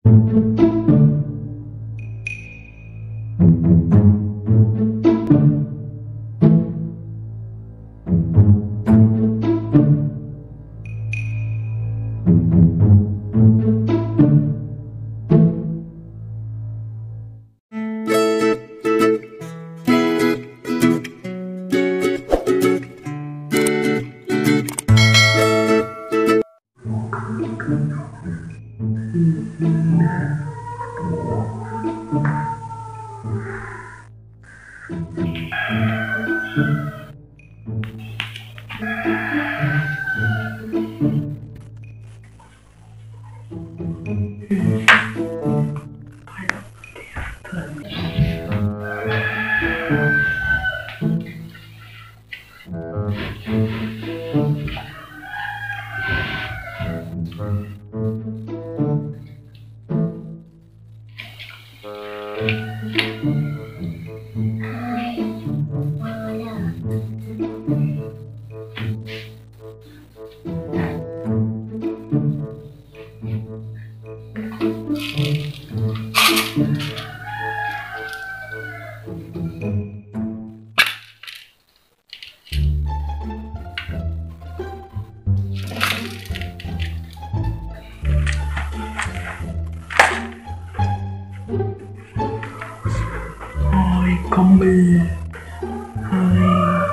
Hi കമ്പിൾ hi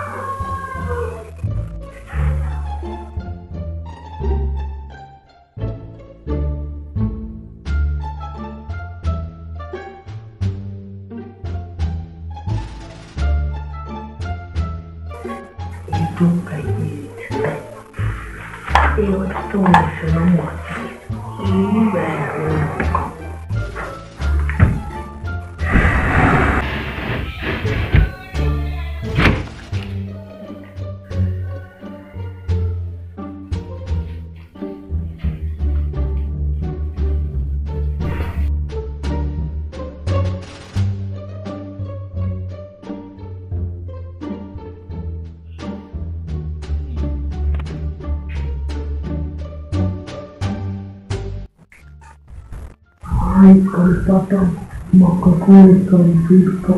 ഇതും കഴിഞ്ഞിട്ട് ഇവിടുത്തെ ഭക്ഷണം മതി ഈ വേറെ ഹായ് കളിപ്പാട്ടം മക്കൾക്ക് കൊടുക്കാം ചുരുക്കം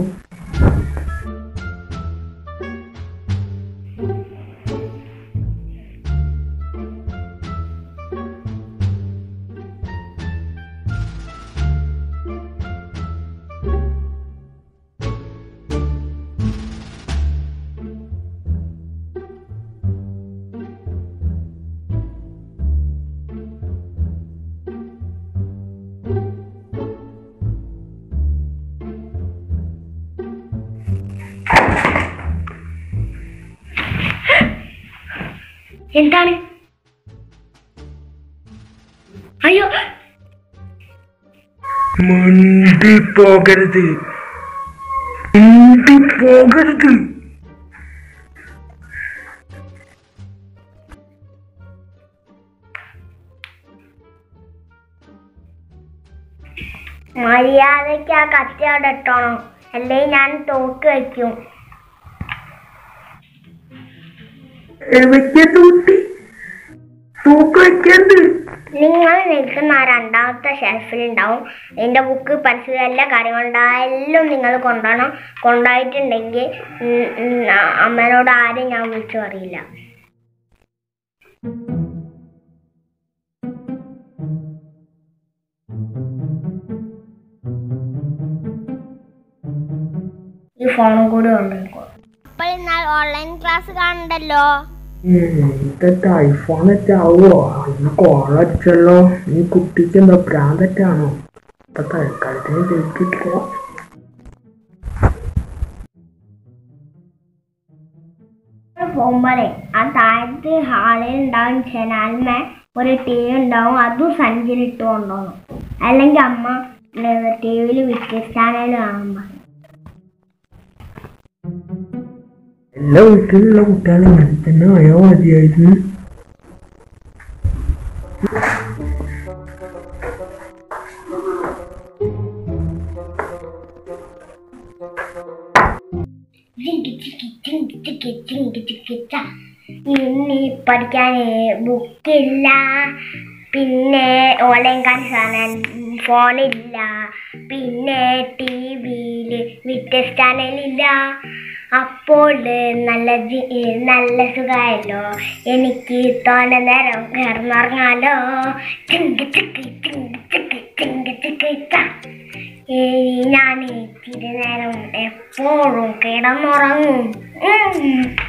എന്താണ് അയ്യോ മുണ്ടി പോകരുത് മുണ്ടി പോകരുത് മര്യാദയ്ക്ക് ആ കത്തി അവിടെ ഇട്ടോണം അല്ലേ ഞാൻ തോക്ക് വയ്ക്കും വെക്കാൻ തൂട്ടി തൂക്ക് വെക്കരുത് നിങ്ങൾ നിൽക്കുന്ന ആ രണ്ടാമത്തെ ഷെൽഫിൽ ഉണ്ടാവും എൻ്റെ ബുക്ക് പരിസ്ഥിതി എല്ലാ കാര്യങ്ങളുണ്ടായാലും നിങ്ങൾ കൊണ്ടുപോകണം കൊണ്ടുപോയിട്ടുണ്ടെങ്കിൽ ഉം, ഉം, ആ- അമ്മേനോട് ആരും ഞാൻ വിളിച്ചു പറയില്ല ഈ ഫോണും കൂടി കൊണ്ടുപോയിക്കോ അപ്പോൾ എന്നാൽ ഓൺലൈൻ ക്ലാസ് കാണണ്ടല്ലോ ഇതൊക്കെ ഐഫോണൊക്കെ ആവുമോ അന്ന് കോളടിച്ചല്ലോ ഈ കുട്ടിക്ക് എന്താ ഭ്രാന്തൊക്കെയാണോ ഇപ്പൊ തൽക്കാലത്തിന് ജയിക്കിട്ടോ പോകുമ്പോഴേ ആ താഴത്ത് ഹാളിൽ ഉണ്ടാവും ജനാൽമേ ഒരു ടി വി ഉണ്ടാവും അതും സഞ്ചരിട്ട് കൊണ്ടുപോകണം അല്ലെങ്കിൽ അമ്മ ടി വിയിൽ വിക്ടേഴ്സ് ചാനൽ കാണാൻ പറയും എല്ലാ വീട്ടിലുള്ള കുട്ടികളും ഇങ്ങനെ തന്നെ ആയോ മതിയായിരുന്നു ഇനി പഠിക്കാൻ ബുക്കില്ല പിന്നെ ഓൺലൈൻ ക്ലാസ് കാണാൻ ഫോണില്ല പിന്നെ ടി വിയിൽ വിറ്റസ് ചാനലില്ല അപ്പോൾ നല്ല ജി- നല്ല സുഖമായല്ലോ എനിക്ക് തോന നേരം കിടന്നുറങ്ങാലോ ചിങ്ക് ചിക്ക് ചിങ്ക് ചിക്ക് ചിങ്ക് ചിക്ക് ച. ഇനി ഞാൻ ഇത്തിരി നേരം എപ്പോഴും കിടന്നുറങ്ങും ഉം.